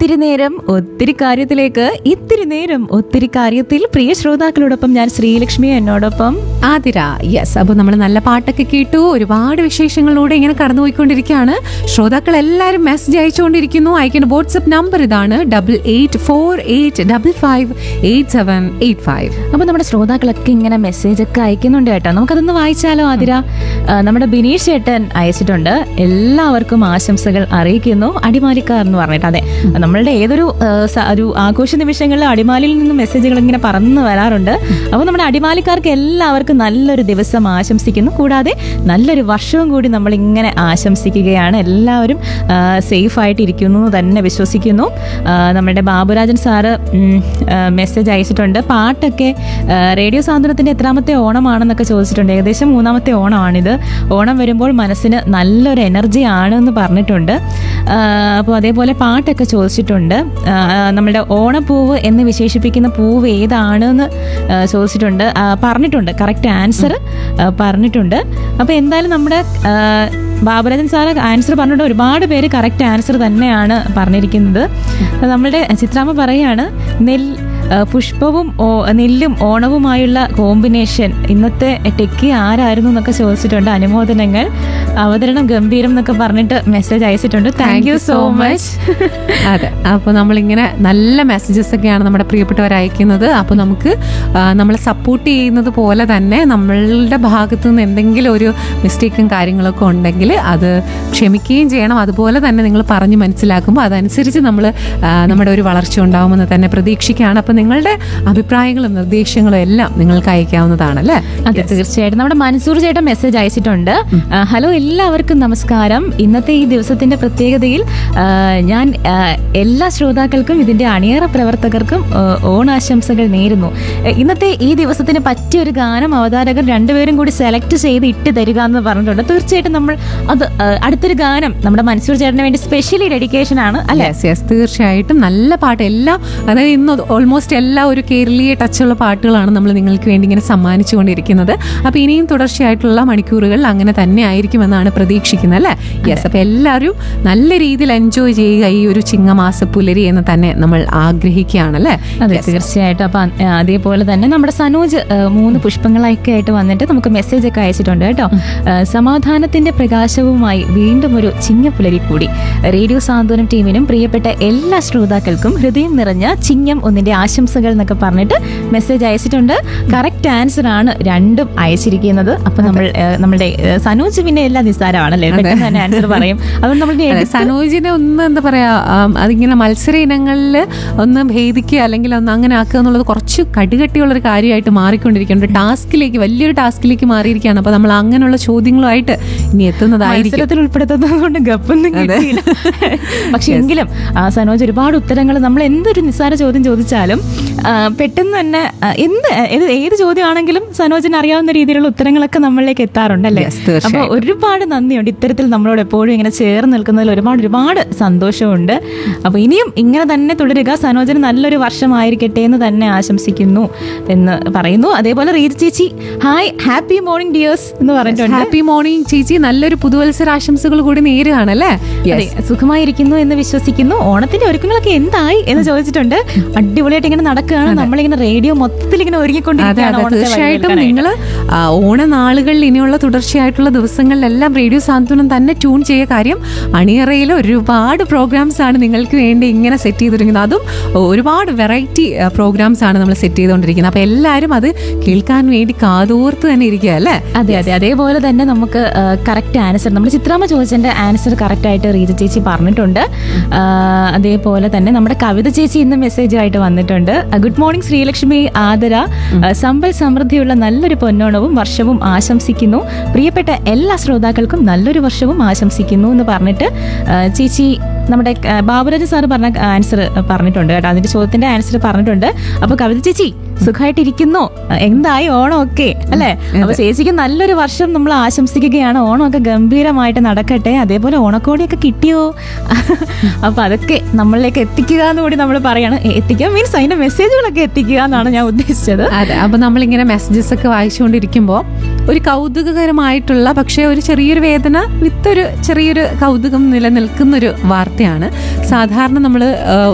ഇത്തിരി നേരം ഒത്തിരി കാര്യത്തിലേക്ക് ഇത്തിരി നേരം ഒത്തിരി കാര്യത്തിൽ പ്രിയ ശ്രോതാക്കളോടൊപ്പം ഞാൻ ശ്രീലക്ഷ്മി എന്നോടൊപ്പം ആതിര യെസ് അപ്പോൾ നമ്മൾ നല്ല പാട്ടൊക്കെ കേട്ടു ഒരുപാട് വിശേഷങ്ങളിലൂടെ ഇങ്ങനെ കടന്നുപോയിക്കൊണ്ടിരിക്കുകയാണ് ശ്രോതാക്കൾ എല്ലാവരും മെസ്സേജ് അയച്ചുകൊണ്ടിരിക്കുന്നു അയക്കേണ്ട വാട്സപ്പ് നമ്പർ ഇതാണ് double eight four eight double five eight seven eight five അപ്പൊ നമ്മുടെ ശ്രോതാക്കളൊക്കെ ഇങ്ങനെ മെസ്സേജ് ഒക്കെ അയക്കുന്നുണ്ട് കേട്ടോ നമുക്കതൊന്ന് വായിച്ചാലോ ആതിര ആ, നമ്മുടെ ബിനീഷ് ചേട്ടൻ അയച്ചിട്ടുണ്ട് എല്ലാവർക്കും ആശംസകൾ അറിയിക്കുന്നു അടിമാലിക്കാർ എന്ന് പറഞ്ഞിട്ട് അതെ നമ്മളുടെ ഏതൊരു ആ, സ- ഒരു ആഘോഷ നിമിഷങ്ങളിൽ അടിമാലിയിൽ നിന്ന് മെസ്സേജുകൾ ഇങ്ങനെ പറന്ന് വരാറുണ്ട് അപ്പോൾ നമ്മുടെ അടിമാലിക്കാർക്ക് എല്ലാവർക്കും നല്ലൊരു ദിവസം ആശംസിക്കുന്നു കൂടാതെ നല്ലൊരു വർഷവും കൂടി നമ്മൾ ഇങ്ങനെ ആശംസിക്കുകയാണ് എല്ലാവരും സേഫ് ആയിട്ട് ഇരിക്കുന്നു എന്ന് തന്നെ വിശ്വസിക്കുന്നു ആ, നമ്മുടെ ബാബുരാജൻ സാറ് മെസ്സേജ് അയച്ചിട്ടുണ്ട് പാട്ടൊക്കെ ആ, റേഡിയോ സാന്ത്വനത്തിന്റെ എത്രാമത്തെ ഓണമാണെന്നൊക്കെ ചോദിച്ചിട്ടുണ്ട് ഏകദേശം മൂന്നാമത്തെ ഓണമാണിത് ഓണം വരുമ്പോൾ മനസ്സിന് നല്ലൊരു എനർജി ആണ് എന്ന് പറഞ്ഞിട്ടുണ്ട് അപ്പോൾ അതേപോലെ പാട്ടൊക്കെ ചോദിച്ചിട്ടുണ്ട് ആ, ആ, നമ്മുടെ ഓണപ്പൂവ് എന്ന് വിശേഷിപ്പിക്കുന്ന പൂവ് ഏതാണ് എന്ന് ആ, ചോദിച്ചിട്ടുണ്ട് ആ, പറഞ്ഞിട്ടുണ്ട് കറക്റ്റ് ആൻസർ പറഞ്ഞിട്ടുണ്ട് അപ്പോൾ എന്തായാലും നമ്മുടെ ആ, ബാബുരാജൻ സാറ് ആൻസർ പറഞ്ഞിട്ട് ഒരുപാട് പേര് കറക്റ്റ് ആൻസർ തന്നെയാണ് പറഞ്ഞിരിക്കുന്നത് നമ്മളുടെ ചിത്രാമ്മ പറയാണ് നെൽ ആ, പുഷ്പവും ഓ- നെല്ലും ഓണവുമായുള്ള കോമ്പിനേഷൻ ഇന്നത്തെ ടെക്കി ആരായിരുന്നു എന്നൊക്കെ ചോദിച്ചിട്ടുണ്ട് അനുമോദനങ്ങൾ അവതരണം ഗംഭീരം എന്നൊക്കെ പറഞ്ഞിട്ട് മെസ്സേജ് അയച്ചിട്ടുണ്ട് താങ്ക് യു സോ മച്ച് അതെ അപ്പോൾ നമ്മളിങ്ങനെ നല്ല മെസ്സേജസ് ഒക്കെയാണ് നമ്മുടെ പ്രിയപ്പെട്ടവർ അയക്കുന്നത് അപ്പോൾ നമുക്ക് ആ, നമ്മളെ സപ്പോർട്ട് ചെയ്യുന്നത് പോലെ തന്നെ നമ്മളുടെ ഭാഗത്തു നിന്ന് എന്തെങ്കിലും ഒരു മിസ്റ്റേക്കും കാര്യങ്ങളൊക്കെ ഉണ്ടെങ്കിൽ അത് ക്ഷമിക്കുകയും ചെയ്യണം അതുപോലെ തന്നെ നിങ്ങൾ പറഞ്ഞ് മനസ്സിലാക്കുമ്പോൾ അതനുസരിച്ച് നമ്മൾ നമ്മുടെ ഒരു വളർച്ച ഉണ്ടാവുമെന്ന് തന്നെ പ്രതീക്ഷിക്കുകയാണ് അപ്പോൾ നിങ്ങളുടെ അഭിപ്രായങ്ങളും നിർദ്ദേശങ്ങളും എല്ലാം നിങ്ങൾക്ക് അയക്കാവുന്നതാണ് അല്ലേ അതെ തീർച്ചയായിട്ടും നമ്മുടെ മൻസൂർ ചേട്ടൻ മെസ്സേജ് അയച്ചിട്ടുണ്ട് ആ, ഹലോ എല്ലാവർക്കും നമസ്കാരം ഇന്നത്തെ ഈ ദിവസത്തിന്റെ പ്രത്യേകതയിൽ ആ, ഞാൻ ആ, എല്ലാ ശ്രോതാക്കൾക്കും ഇതിന്റെ അണിയറ പ്രവർത്തകർക്കും ആ, ഓണാശംസകൾ നേരുന്നു എ, ഇന്നത്തെ ഈ ദിവസത്തിന് പറ്റിയ ഒരു ഗാനം അവതാരകർ രണ്ടുപേരും കൂടി സെലക്ട് ചെയ്ത് ഇട്ട് തരിക എന്ന് പറഞ്ഞിട്ടുണ്ട് തീർച്ചയായിട്ടും നമ്മൾ അത് ആ, അടുത്തൊരു ഗാനം നമ്മുടെ മൻസൂർ ചേട്ടന് വേണ്ടി സ്പെഷ്യലി ഡെഡിക്കേഷൻ ആണ് അല്ലെ യെസ് യെസ് തീർച്ചയായിട്ടും നല്ല പാട്ട് എല്ലാം അതായത് ഇന്ന് ഓൾമോസ്റ്റ് എല്ലാ ഒരു കേരളീയ ടച്ചുള്ള പാട്ടുകളാണ് നമ്മൾ നിങ്ങൾക്ക് വേണ്ടി ഇങ്ങനെ സമ്മാനിച്ചുകൊണ്ടിരിക്കുന്നത് അപ്പോൾ ഇനിയും തുടർച്ചയായിട്ടുള്ള മണിക്കൂറുകൾ അങ്ങനെ തന്നെ ആയിരിക്കുമെന്നാണ് പ്രതീക്ഷിക്കുന്നത് അല്ലേ യെസ് അപ്പോൾ എല്ലാവരും നല്ല രീതിയിൽ എൻജോയ് ചെയ്യുക ഈ ഒരു ചിങ്ങമാസ പുലരി എന്ന് തന്നെ നമ്മൾ ആഗ്രഹിക്കുകയാണ് അല്ലേ അതെ തീർച്ചയായിട്ടും അപ്പൊ അ- അതേപോലെ തന്നെ നമ്മുടെ സനോജ് ആ, മൂന്ന് പുഷ്പങ്ങളൊക്കെ ആയിട്ട് വന്നിട്ട് നമുക്ക് മെസ്സേജ് ഒക്കെ അയച്ചിട്ടുണ്ട് കേട്ടോ ആ, സമാധാനത്തിന്റെ പ്രകാശവുമായി വീണ്ടും ഒരു ചിങ്ങപ്പുലരി കൂടി റേഡിയോ സാന്ത്വനം ടീമിനും പ്രിയപ്പെട്ട എല്ലാ ശ്രോതാക്കൾക്കും ഹൃദയം നിറഞ്ഞ ചിങ്ങം ഒന്നിന്റെ ആശംസകൾ എന്നൊക്കെ പറഞ്ഞിട്ട് മെസ്സേജ് അയച്ചിട്ടുണ്ട് കറക്റ്റ് ആൻസർ ആണ് രണ്ടും അയച്ചിരിക്കുന്നത് അപ്പൊ നമ്മൾ ആ, നമ്മുടെ ആ, സനോജ് പിന്നെ എല്ലാം നിസ്സാരമാണല്ലേ പെട്ടെന്ന് തന്നെ ആൻസർ പറയും അതുകൊണ്ട് നമ്മൾ അതെ, സനോജിനെ ഒന്ന് എന്താ പറയാ ആം, അതിങ്ങനെ മത്സര ഇനങ്ങളിൽ ഒന്ന് ഭേദിക്കുക അല്ലെങ്കിൽ ഒന്ന് അങ്ങനെ ആക്കുക എന്നുള്ളത് കുറച്ച് കടുകട്ടിയുള്ള ഒരു കാര്യമായിട്ട് മാറിക്കൊണ്ടിരിക്കുന്നുണ്ട് ടാസ്കിലേക്ക് വലിയൊരു ടാസ്കിലേക്ക് മാറിയിരിക്കുകയാണ് അപ്പൊ നമ്മൾ അങ്ങനെയുള്ള ചോദ്യങ്ങളുമായിട്ട് ഇനി എത്തുന്നതായിരിക്കും മത്സരത്തിൽ ഉൾപ്പെടുത്തുന്നത് കൊണ്ട് ഗപ്പൊന്നും കിട്ടിയില്ല പക്ഷെ എങ്കിലും ആ, സനോജ് ഒരുപാട് ഉത്തരങ്ങൾ നമ്മൾ എന്തൊരു നിസ്സാര ചോദ്യം ചോദിച്ചാലും ആ, പെട്ടെന്ന് തന്നെ ആ, എന്ത് ഏത് ഏത് ചോദ്യമാണെങ്കിലും സനോജിന് അറിയാവുന്ന രീതിയിലുള്ള ഉത്തരങ്ങളൊക്കെ നമ്മളിലേക്ക് എത്താറുണ്ടല്ലേ Yes, തീർച്ചയായും. അപ്പൊ ഒരുപാട് നന്ദിയുണ്ട് ഇത്തരത്തിൽ നമ്മളോട് എപ്പോഴും ഇങ്ങനെ ചേർന്ന് നിൽക്കുന്നതിൽ ഒരുപാട് ഒരുപാട് സന്തോഷമുണ്ട് അപ്പൊ ഇനിയും ഇങ്ങനെ തന്നെ തുടരുക സനോജന് നല്ലൊരു വർഷമായിരിക്കട്ടെ എന്ന് തന്നെ ആശംസിക്കുന്നു എന്ന് പറയുന്നു അതേപോലെ റീത് ചേച്ചി ഹായ് ഹാപ്പി മോർണിംഗ് ഡിയേഴ്സ് എന്ന് പറഞ്ഞിട്ടുണ്ട് ഹാപ്പി മോർണിംഗ് ചേച്ചി നല്ലൊരു പുതുവത്സര ആശംസകൾ കൂടി നേരുകയാണല്ലേ അതെ സുഖമായിരിക്കുന്നു എന്ന് വിശ്വസിക്കുന്നു ഓണത്തിന്റെ ഒരുക്കങ്ങളൊക്കെ എന്തായി എന്ന് ചോദിച്ചിട്ടുണ്ട് അടിപൊളിയായിട്ട് ഇങ്ങനെ നടക്കുകയാണ് നമ്മളിങ്ങനെ റേഡിയോ മൊത്തത്തിൽ ഇങ്ങനെ അതെ ഒരുങ്ങിക്കൊണ്ടിരിക്കുകയാണ് അതെ ഓണത്തെ തീർച്ചയായിട്ടും വരവേൽക്കാനായിട്ട്. നിങ്ങൾ ഓണനാളുകളിൽ ഇനിയുള്ള തുടർച്ചയായിട്ടുള്ള ദിവസങ്ങളിലെല്ലാം റേഡിയോ സാന്ത്വനം തന്നെ ട്യൂൺ ചെയ്യുക കാര്യം അണിയറയിൽ ഒരുപാട് പ്രോഗ്രാംസ് ആണ് നിങ്ങൾക്ക് വേണ്ടി ഇങ്ങനെ സെറ്റ് ചെയ്തിരിക്കുന്നത് അതും ഒരുപാട് വെറൈറ്റി പ്രോഗ്രാംസ് ആണ് നമ്മൾ സെറ്റ് ചെയ്തുകൊണ്ടിരിക്കുന്നത് അപ്പോൾ എല്ലാവരും അത് കേൾക്കാൻ വേണ്ടി കാതോർത്ത് തന്നെ ഇരിക്കുക അല്ലേ അതെ അതെ അതേപോലെ തന്നെ നമുക്ക് കറക്റ്റ് ആൻസർ നമ്മൾ ചിത്രാമ്മ ചോദിച്ചതിന്റെ ആൻസർ കറക്റ്റ് ആയിട്ട് റീജ ചേച്ചി പറഞ്ഞിട്ടുണ്ട് ആ, അതേപോലെ തന്നെ നമ്മുടെ കവിത ചേച്ചി ഇന്ന് മെസ്സേജ് ആയിട്ട് വന്നിട്ടുണ്ട് ഗുഡ് മോർണിംഗ് ശ്രീലക്ഷ്മി ആദര ആ, സമ്പൽ സമൃദ്ധിയുള്ള നല്ലൊരു പൊന്നോണവും വർഷവും ആശംസിക്കുന്നു പ്രിയപ്പെട്ട എല്ലാ ശ്രോതാക്കൾക്കും നല്ലൊരു വർഷവും ആശംസിക്കുന്നു എന്ന് പറഞ്ഞിട്ട് ആ, ചേച്ചി നമ്മുടെ ആ, ബാബുരാജ് സാറ് പറഞ്ഞ ആൻസർ പറഞ്ഞിട്ടുണ്ട് കേട്ടോ അതിന്റെ ചോദ്യത്തിന്റെ ആൻസർ പറഞ്ഞിട്ടുണ്ട് അപ്പൊ കവിത ചേച്ചി സുഖമായിട്ടിരിക്കുന്നോ എന്തായി ഓണം ഒക്കെ അല്ലെ അപ്പൊ ചേച്ചിക്ക് നല്ലൊരു വർഷം നമ്മൾ ആശംസിക്കുകയാണ് ഓണമൊക്കെ ഗംഭീരമായിട്ട് നടക്കട്ടെ അതേപോലെ ഓണക്കോടിയൊക്കെ കിട്ടിയോ അപ്പൊ അതൊക്കെ നമ്മളിലേക്ക് എത്തിക്കുക എന്ന് കൂടി നമ്മൾ പറയാണ് എ- എത്തിക്കുക മീൻസ് അതിന്റെ മെസ്സേജുകളൊക്കെ എത്തിക്കുക എന്നാണ് ഞാൻ ഉദ്ദേശിച്ചത് അതെ അപ്പൊ നമ്മളിങ്ങനെ മെസ്സേജസ് ഒക്കെ വായിച്ചുകൊണ്ടിരിക്കുമ്പോൾ ഒരു കൗതുകകരമായിട്ടുള്ള പക്ഷേ ഒരു ചെറിയൊരു വേദന വിത്ത് ഒരു ചെറിയൊരു കൗതുകം നിലനിൽക്കുന്ന ഒരു വാർത്തയാണ് സാധാരണ നമ്മൾ